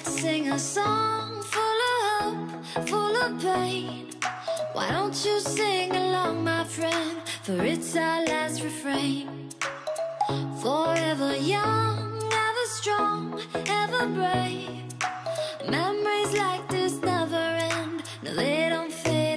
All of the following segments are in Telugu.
Let's sing a song full of hope, full of pain. Why don't you sing along, my friend? For it's our last refrain. Forever young, ever strong, ever brave. Memories like this never end. No, they don't fade.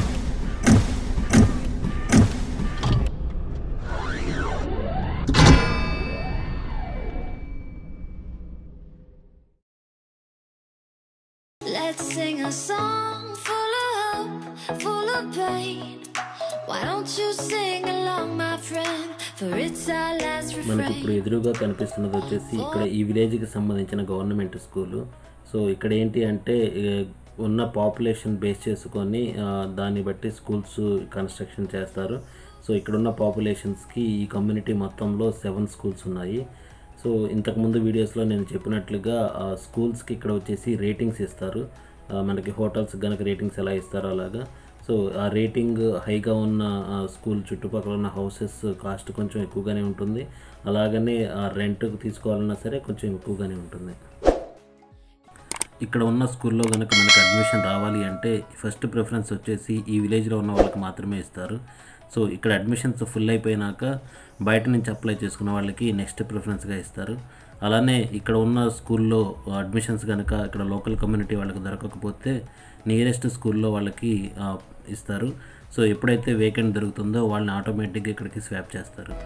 Let's sing a song full of hope, full of pain. Why don't you sing along, my friend? For it's our last మనకి ఇప్పుడు refrain. ఎదురుగా కనిపిస్తున్నది వచ్చేసి ఇక్కడ ఈ విలేజ్కి సంబంధించిన గవర్నమెంట్ స్కూలు సో ఇక్కడ ఏంటి అంటే ఏ, ఉన్న పాపులేషన్ బేస్ చేసుకొని ఆ, దాన్ని బట్టి స్కూల్స్ కన్స్ట్రక్షన్ చేస్తారు సో ఇక్కడ ఉన్న పాపులేషన్స్కి ఈ కమ్యూనిటీ మొత్తంలో సెవెన్ స్కూల్స్ ఉన్నాయి సో ఇంతకుముందు వీడియోస్లో నేను చెప్పినట్లుగా ఆ స్కూల్స్కి ఇక్కడ వచ్చేసి రేటింగ్స్ ఇస్తారు ఆ, మనకి హోటల్స్ కనుక రేటింగ్స్ ఎలా ఇస్తారో అలాగా సో ఆ రేటింగ్ హైగా ఉన్న ఆ, స్కూల్ చుట్టుపక్కల ఉన్న హౌసెస్ కాస్ట్ కొంచెం ఎక్కువగానే ఉంటుంది అలాగనే ఆ రెంట్కి తీసుకోవాలన్నా సరే కొంచెం ఎక్కువగానే ఉంటుంది ఇక్కడ ఉన్న స్కూల్లో కనుక మనకి అడ్మిషన్ రావాలి అంటే ఫస్ట్ ప్రిఫరెన్స్ వచ్చేసి ఈ విలేజ్లో ఉన్న వాళ్ళకి మాత్రమే ఇస్తారు సో ఇక్కడ అడ్మిషన్స్ ఫుల్ అయిపోయినాక బయట నుంచి అప్లై చేసుకున్న వాళ్ళకి నెక్స్ట్ ప్రిఫరెన్స్గా ఇస్తారు అలానే ఇక్కడ ఉన్న స్కూల్లో అడ్మిషన్స్ కనుక ఇక్కడ లోకల్ కమ్యూనిటీ వాళ్ళకి దొరకకపోతే నియరెస్ట్ స్కూల్లో వాళ్ళకి ఆ, ఇస్తారు సో ఎప్పుడైతే వేకెంట్ దొరుకుతుందో వాళ్ళని ఆటోమేటిక్గా ఇక్కడికి స్వాప్ చేస్తారు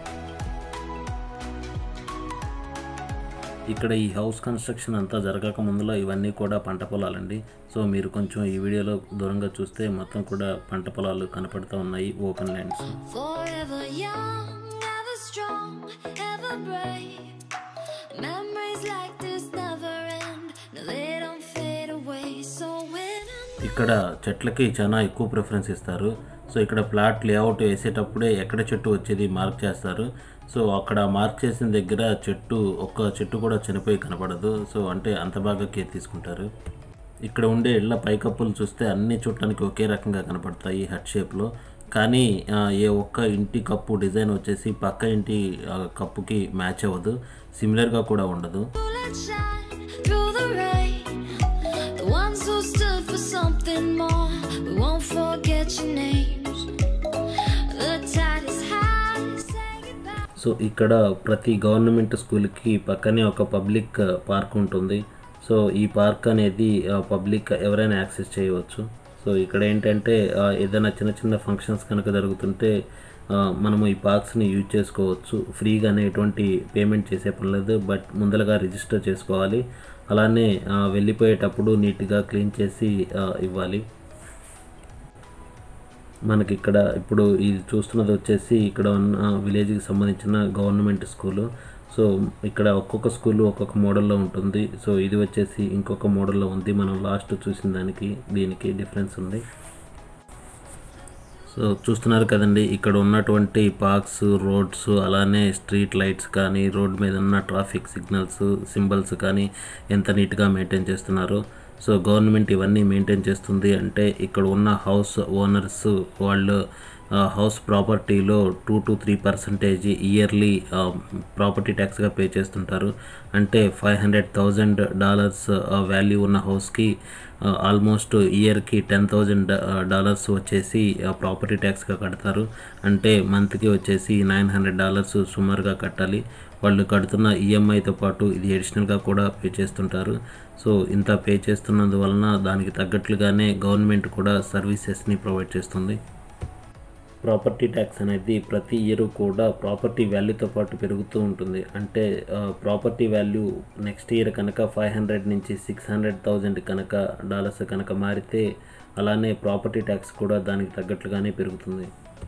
ఇక్కడ ఈ హౌస్ కన్స్ట్రక్షన్ అంతా జరగక ముందులో ఇవన్నీ కూడా పంట పొలాలండి సో మీరు కొంచెం ఈ వీడియోలో దూరంగా చూస్తే మొత్తం కూడా పంట పొలాలు కనపడుతూ ఉన్నాయి open lands Forever young, ever strong, ever brave. Memories like this never end. No, they don't fade away. So when I'm ఇక్కడ చెట్లకి చాలా ఎక్కువ ప్రిఫరెన్స్ ఇస్తారు సో ఇక్కడ ప్లాట్ లేఅవుట్ వేసేటప్పుడే ఎక్కడ చెట్టు వచ్చేది మార్క్ చేస్తారు సో అక్కడ మార్క్ చేసిన దగ్గర చెట్టు ఒక్క చెట్టు కూడా చనిపోయి కనపడదు సో అంటే అంత బాగా కేర్ తీసుకుంటారు ఇక్కడ ఉండే ఇళ్ళ పైకప్పులు చూస్తే అన్ని చూడటానికి ఒకే రకంగా కనపడతాయి హట్ షేప్లో కానీ ఆ, ఏ ఒక్క ఇంటి కప్పు డిజైన్ వచ్చేసి పక్క ఇంటి ఆ, కప్పుకి మ్యాచ్ అవ్వదు సిమిలర్గా కూడా ఉండదు let's shine through the rain. The ones who stood for something more. We won't forget your names. The tide is high. Say goodbye. So ఇక్కడ ప్రతి గవర్నమెంట్ స్కూల్కి పక్కనే ఒక పబ్లిక్ పార్క్ ఉంటుంది సో ఈ పార్క్ అనేది పబ్లిక్ ఎవరైనా యాక్సెస్ చేయవచ్చు సో ఇక్కడ ఏంటంటే ఆ, ఏదైనా చిన్న చిన్న ఫంక్షన్స్ కనుక జరుగుతుంటే ఆ, మనము ఈ పార్క్స్ని యూజ్ చేసుకోవచ్చు ఫ్రీగానే ఎటువంటి పేమెంట్ చేసే పని లేదు బట్ ముందరగా రిజిస్టర్ చేసుకోవాలి అలానే ఆ, వెళ్ళిపోయేటప్పుడు నీట్గా క్లీన్ చేసి ఆ, ఇవ్వాలి మనకి ఇక్కడ ఇప్పుడు ఇది చూస్తున్నది వచ్చేసి ఇక్కడ ఉన్న విలేజ్కి సంబంధించిన గవర్నమెంట్ స్కూలు సో ఇక్కడ ఒక్కొక్క స్కూల్ ఒక్కొక్క మోడల్లో ఉంటుంది సో ఇది వచ్చేసి ఇంకొక మోడల్లో ఉంది మనం లాస్ట్ చూసిన దానికి దీనికి డిఫరెన్స్ ఉంది సో చూస్తున్నారు కదండి ఇక్కడ ఉన్నటువంటి పార్క్స్ రోడ్స్ అలానే స్ట్రీట్ లైట్స్ కానీ రోడ్ మీద ఉన్న ట్రాఫిక్ సిగ్నల్స్ సింబల్స్ కానీ ఎంత నీట్గా మెయింటైన్ చేస్తున్నారు సో గవర్నమెంట్ ఇవన్నీ మెయింటైన్ చేస్తుంది అంటే ఇక్కడ ఉన్న హౌస్ ఓనర్స్ వాళ్ళు హౌస్ ప్రాపర్టీలో two to three percentage yearly property ట్యాక్స్గా పే చేస్తుంటారు అంటే five hundred thousand dollars value ఉన్న హౌస్కి ఆల్మోస్ట్ ఇయర్కి టెన్ థౌజండ్ డాలర్స్ వచ్చేసి ప్రాపర్టీ ట్యాక్స్గా కడతారు అంటే మంత్కి వచ్చేసి నైన్ హండ్రెడ్ డాలర్స్ సుమారుగా కట్టాలి వాళ్ళు కడుతున్న ఈఎంఐతో పాటు ఇది అడిషనల్గా కూడా పే చేస్తుంటారు సో ఇంత పే చేస్తున్నందువలన దానికి తగ్గట్లుగానే గవర్నమెంట్ కూడా సర్వీసెస్ని ప్రొవైడ్ చేస్తుంది ప్రాపర్టీ ట్యాక్స్ అనేది ప్రతి ఇయర్ కూడా ప్రాపర్టీ వాల్యూతో పాటు పెరుగుతూ ఉంటుంది అంటే ప్రాపర్టీ వాల్యూ నెక్స్ట్ ఇయర్ కనుక ఫైవ్ హండ్రెడ్ నుంచి సిక్స్ హండ్రెడ్ థౌజండ్ కనుక డాలర్స్ కనుక మారితే అలానే ప్రాపర్టీ ట్యాక్స్ కూడా దానికి తగ్గట్లుగానే పెరుగుతుంది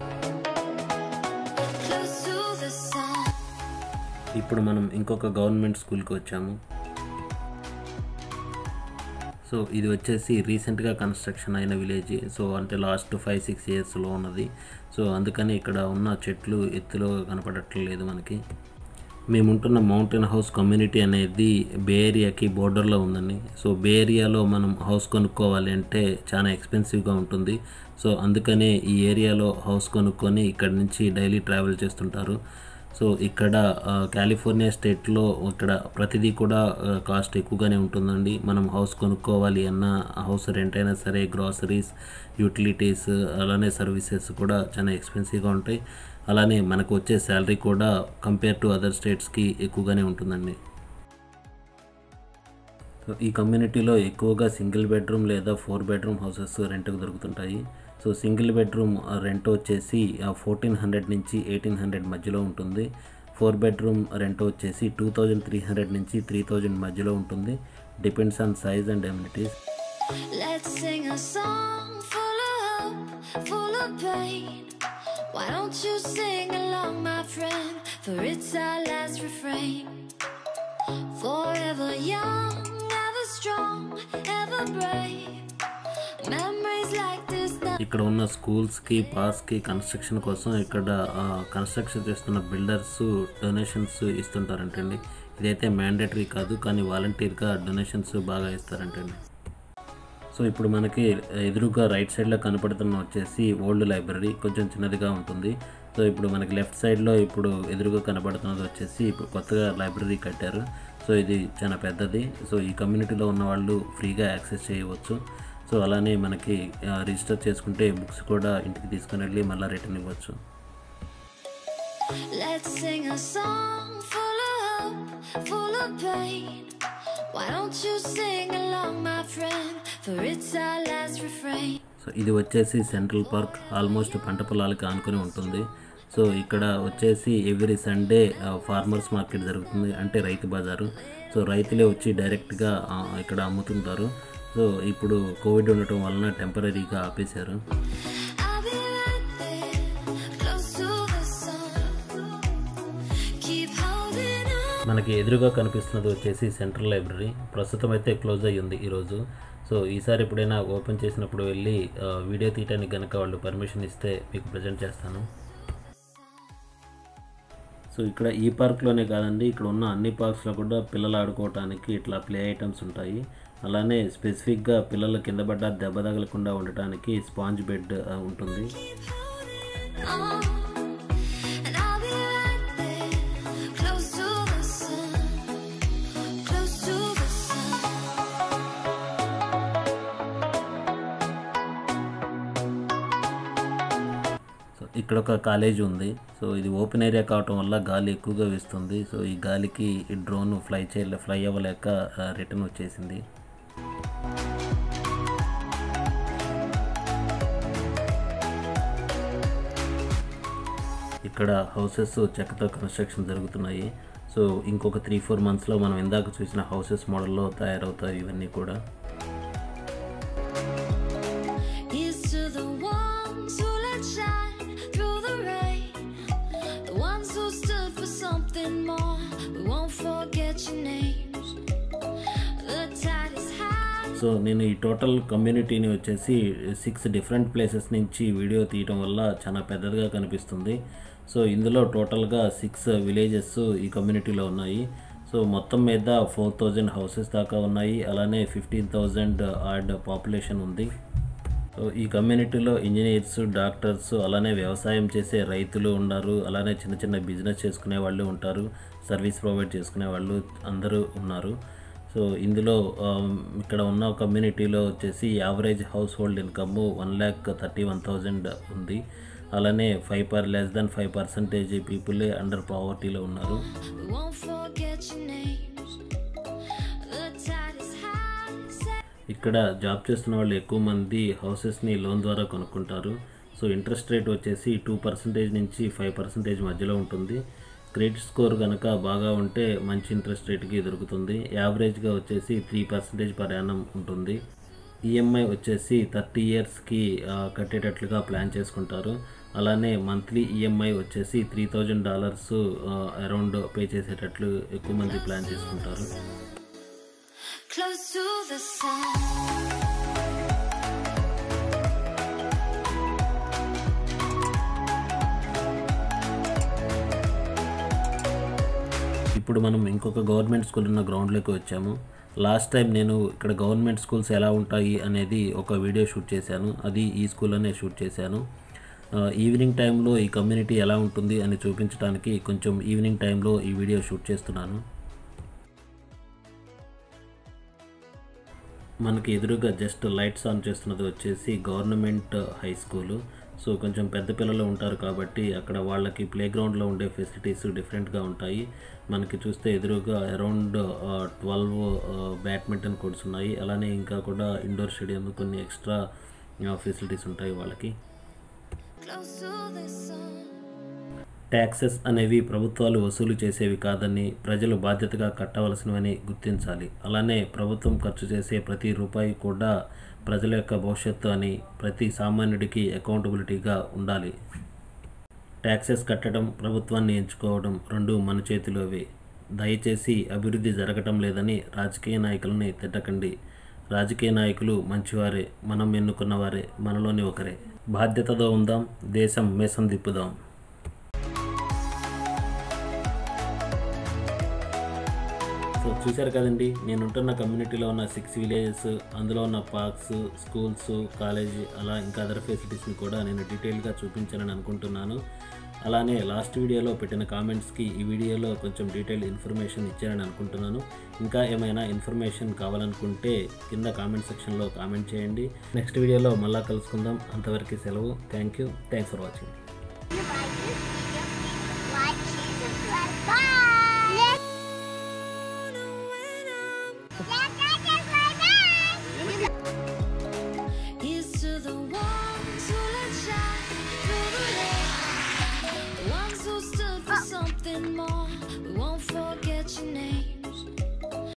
Close to the sun. ఇప్పుడు మనం ఇంకొక గవర్నమెంట్ స్కూల్కి వచ్చాము సో ఇది వచ్చేసి రీసెంట్గా కన్స్ట్రక్షన్ అయిన విలేజ్ సో అంటే లాస్ట్ ఫైవ్ సిక్స్ ఇయర్స్లో ఉన్నది సో అందుకని ఇక్కడ ఉన్న చెట్లు ఎత్తులో కనపడట్లేదు మనకి మేముంటున్న మౌంటైన్ హౌస్ కమ్యూనిటీ అనేది బే ఏరియాకి బోర్డర్లో ఉందండి సో బే ఏరియాలో మనం హౌస్ కొనుక్కోవాలి అంటే చాలా ఎక్స్పెన్సివ్గా ఉంటుంది సో అందుకనే ఈ ఏరియాలో హౌస్ కొనుక్కొని ఇక్కడ నుంచి డైలీ ట్రావెల్ చేస్తుంటారు సో ఇక్కడ ఆ, కాలిఫోర్నియా స్టేట్లో ఇక్కడ ప్రతిదీ కూడా ఆ, కాస్ట్ ఎక్కువగానే ఉంటుందండి మనం హౌస్ కొనుక్కోవాలి అన్న హౌస్ రెంట్ అయినా సరే గ్రాసరీస్ యూటిలిటీస్ అలానే సర్వీసెస్ కూడా చాలా ఎక్స్పెన్సివ్గా ఉంటాయి అలానే మనకు వచ్చే శాలరీ కూడా కంపేర్ టు అదర్ స్టేట్స్కి ఎక్కువగానే ఉంటుందండి సో ఈ కమ్యూనిటీలో ఎక్కువగా సింగిల్ బెడ్రూమ్ లేదా ఫోర్ బెడ్రూమ్ హౌసెస్ రెంట్కి దొరుకుతుంటాయి సో సింగిల్ బెడ్రూమ్ రెంట్ వచ్చేసి ఫోర్టీన్ హండ్రెడ్ నుంచి ఎయిటీన్ హండ్రెడ్ మధ్యలో ఉంటుంది ఫోర్ బెడ్రూమ్ రెంట్ వచ్చేసి టూ థౌజండ్ త్రీ హండ్రెడ్ నుంచి త్రీ థౌజండ్ మధ్యలో ఉంటుంది depends on size and amenities Let's sing a song full of hope, full of pain. Why don't you sing along, my friend? For it's our last refrain. Forever young, ever strong, ever brave. Memories like this. ఇక్కడ ఉన్న స్కూల్స్కి పార్క్స్కి కన్స్ట్రక్షన్ కోసం ఇక్కడ కన్స్ట్రక్షన్ చేస్తున్న బిల్డర్స్ డొనేషన్స్ ఇస్తుంటారంటండి ఇదైతే మ్యాండేటరీ కాదు కానీ వాలంటీర్గా డొనేషన్స్ బాగా ఇస్తారంటండి సో ఇప్పుడు మనకి ఎదురుగా రైట్ సైడ్లో కనపడుతున్న వచ్చేసి ఓల్డ్ లైబ్రరీ కొంచెం చిన్నదిగా ఉంటుంది సో ఇప్పుడు మనకి లెఫ్ట్ సైడ్లో ఇప్పుడు ఎదురుగా కనపడుతున్నది వచ్చేసి ఇప్పుడు కొత్తగా లైబ్రరీ కట్టారు సో ఇది చాలా పెద్దది సో ఈ కమ్యూనిటీలో ఉన్న వాళ్ళు ఫ్రీగా యాక్సెస్ చేయవచ్చు సో అలానే మనకి ఆ, రిజిస్టర్ చేసుకుంటే బుక్స్ కూడా ఇంటికి తీసుకుని వెళ్ళి మళ్ళీ రిటర్న్ ఇవ్వచ్చు Let's sing a song full of hope, full of pain. Why don't you sing along, my friend? For it's our last refrain. So ఇది వచ్చేసి సెంట్రల్ పార్క్ ఆల్మోస్ట్ పంట పొలాలకి ఆనుకొని ఉంటుంది సో ఇక్కడ వచ్చేసి ఎవ్రీ సండే ఫార్మర్స్ మార్కెట్ జరుగుతుంది అంటే రైతు బజారు సో రైతులే వచ్చి డైరెక్ట్గా ఆ, ఇక్కడ అమ్ముతుంటారు సో ఇప్పుడు కోవిడ్ ఉండటం వలన టెంపరీగా ఆపేశారు I'll be right there, close to the sun. Keep holding on. మనకి ఎదురుగా కనిపిస్తున్నది వచ్చేసి సెంట్రల్ లైబ్రరీ ప్రస్తుతం అయితే క్లోజ్ అయ్యి ఉంది ఈరోజు సో ఈసారి ఎప్పుడైనా ఓపెన్ చేసినప్పుడు వెళ్ళి ఆ, వీడియో తీయడానికి కనుక వాళ్ళు పర్మిషన్ ఇస్తే మీకు ప్రజెంట్ చేస్తాను సో ఇక్కడ ఈ పార్క్లోనే కాదండి ఇక్కడ ఉన్న అన్ని పార్క్స్లో కూడా పిల్లలు ఆడుకోవటానికి ఇట్లా ప్లే ఐటమ్స్ ఉంటాయి అలానే స్పెసిఫిక్గా పిల్లలు కింద పడ్డ దెబ్బ తగలకుండా ఉండటానికి స్పాంజ్ బెడ్ ఆ, ఉంటుంది Keep holding on. And I'll be right there, close to the sun. Close to the sun. So ఇక్కడ ఒక కాలేజ్ ఉంది సో ఇది ఓపెన్ ఏరియా కావటం వల్ల గాలి ఎక్కువగా వేస్తుంది సో ఈ గాలికి ఈ డ్రోన్ ఫ్లై చేయలే ఫ్లై అవ్వలేక రిటర్న్ వచ్చేసింది ఇక్కడ హౌసెస్ చెక్కతో కన్స్ట్రక్షన్ జరుగుతున్నాయి సో ఇంకొక త్రీ ఫోర్ మంత్స్లో మనం ఇందాక చూసిన హౌసెస్ మోడల్లో తయారవుతాయి ఇవన్నీ కూడా Here's to the ones who let shine through the rain. The ones who stood for something more. We won't forget your names. The tide is high. So నేను ఈ టోటల్ కమ్యూనిటీని వచ్చేసి సిక్స్ డిఫరెంట్ ప్లేసెస్ నుంచి వీడియో తీయటం వల్ల చాలా పెద్దదిగా కనిపిస్తుంది సో ఇందులో టోటల్గా సిక్స్ విలేజెస్ ఈ కమ్యూనిటీలో ఉన్నాయి సో మొత్తం మీద ఫోర్ థౌజండ్ హౌసెస్ దాకా ఉన్నాయి అలానే ఫిఫ్టీన్ థౌజండ్ ఆర్డ్ పాపులేషన్ ఉంది సో ఈ కమ్యూనిటీలో ఇంజనీర్స్ డాక్టర్స్ అలానే వ్యవసాయం చేసే రైతులు ఉన్నారు అలానే చిన్న చిన్న బిజినెస్ చేసుకునే వాళ్ళు ఉంటారు సర్వీస్ ప్రొవైడ్ చేసుకునే వాళ్ళు అందరూ ఉన్నారు సో ఇందులో ఆమ్, ఇక్కడ ఉన్న కమ్యూనిటీలో వచ్చేసి average household income one lakh thirty one thousand ఉంది అలానే five per less than five percentage పీపులే అండర్ పావర్టీలో ఉన్నారు We won't forget your names. The tide is high. Say ఇక్కడ జాబ్ చేస్తున్న వాళ్ళు ఎక్కువ మంది హౌసెస్ని లోన్ ద్వారా కొనుక్కుంటారు సో ఇంట్రెస్ట్ రేట్ వచ్చేసి టూ పర్సెంటేజ్ నుంచి ఫైవ్ పర్సెంటేజ్ మధ్యలో ఉంటుంది క్రెడిట్ స్కోర్ కనుక బాగా ఉంటే మంచి ఇంట్రెస్ట్ రేట్కి దొరుకుతుంది యావరేజ్గా వచ్చేసి త్రీ పర్సెంటేజ్ పర్ యానం ఉంటుంది ఈఎంఐ వచ్చేసి థర్టీ ఇయర్స్కి కట్టేటట్లుగా ప్లాన్ చేసుకుంటారు అలానే మంత్లీ ఈఎంఐ వచ్చేసి three thousand dollars around pay చేసేటట్లు ఎక్కువ మంది ప్లాన్ చేసుకుంటారు close to the sun. ఇప్పుడు మనం ఇంకొక గవర్నమెంట్ స్కూల్ ఉన్న గ్రౌండ్లోకి వచ్చాము లాస్ట్ టైం నేను ఇక్కడ గవర్నమెంట్ స్కూల్స్ ఎలా ఉంటాయి అనేది ఒక వీడియో షూట్ చేశాను అది ఈ స్కూల్లోనే షూట్ చేశాను ఆ, ఈవినింగ్ టైంలో ఈ కమ్యూనిటీ ఎలా ఉంటుంది అని చూపించడానికి కొంచెం ఈవినింగ్ టైంలో ఈ వీడియో షూట్ చేస్తున్నాను మనకి ఎదురుగా జస్ట్ లైట్స్ ఆన్ చేస్తున్నది వచ్చేసి గవర్నమెంట్ హై స్కూలు సో కొంచెం పెద్ద పిల్లలు ఉంటారు కాబట్టి అక్కడ వాళ్ళకి ప్లే గ్రౌండ్లో ఉండే ఫెసిలిటీస్ డిఫరెంట్గా ఉంటాయి మనకి చూస్తే ఎదురుగా అరౌండ్ ట్వెల్వ్ బ్యాడ్మింటన్ కోర్ట్స్ ఉన్నాయి అలానే ఇంకా కూడా ఇండోర్ స్టేడియం కొన్ని ఎక్స్ట్రా ఫెసిలిటీస్ ఉంటాయి వాళ్ళకి Close to the sun. Taxes అనేవి ప్రభుత్వాలు వసూలు చేసేవి కాదని ప్రజలు బాధ్యతగా కట్టవలసినవని గుర్తించాలి అలానే ప్రభుత్వం ఖర్చు చేసే ప్రతి రూపాయి కూడా ప్రజల యొక్క భవిష్యత్తు అని ప్రతి సామాన్యుడికి అకౌంటబిలిటీగా ఉండాలి ట్యాక్సెస్ కట్టడం ప్రభుత్వాన్ని ఎంచుకోవడం రెండు మన చేతిలోవే దయచేసి అభివృద్ధి జరగటం లేదని రాజకీయ నాయకులని తిట్టకండి రాజకీయ నాయకులు మంచివారే మనం ఎన్నుకున్నవారే మనలోని ఒకరే బాధ్యతతో ఉందాం దేశం మేసం దిప్పుదాం సో చూశారు కదండి నేను ఉంటున్న కమ్యూనిటీలో ఉన్న సిక్స్ విలేజెస్ అందులో ఉన్న పార్క్స్ స్కూల్స్ కాలేజ్ అలా ఇంకా అదర్ ఫెసిలిటీస్ని కూడా నేను డీటెయిల్గా చూపించాలని అనుకుంటున్నాను అలానే లాస్ట్ వీడియోలో పెట్టిన కామెంట్స్కి ఈ వీడియోలో కొంచెం డీటెయిల్ ఇన్ఫర్మేషన్ ఇచ్చానని అనుకుంటున్నాను ఇంకా ఏమైనా ఇన్ఫర్మేషన్ కావాలనుకుంటే కింద కామెంట్ సెక్షన్లో కామెంట్ చేయండి నెక్స్ట్ వీడియోలో మళ్ళా కలుసుకుందాం అంతవరకు సెలవు thank you thanks for watching You buy this?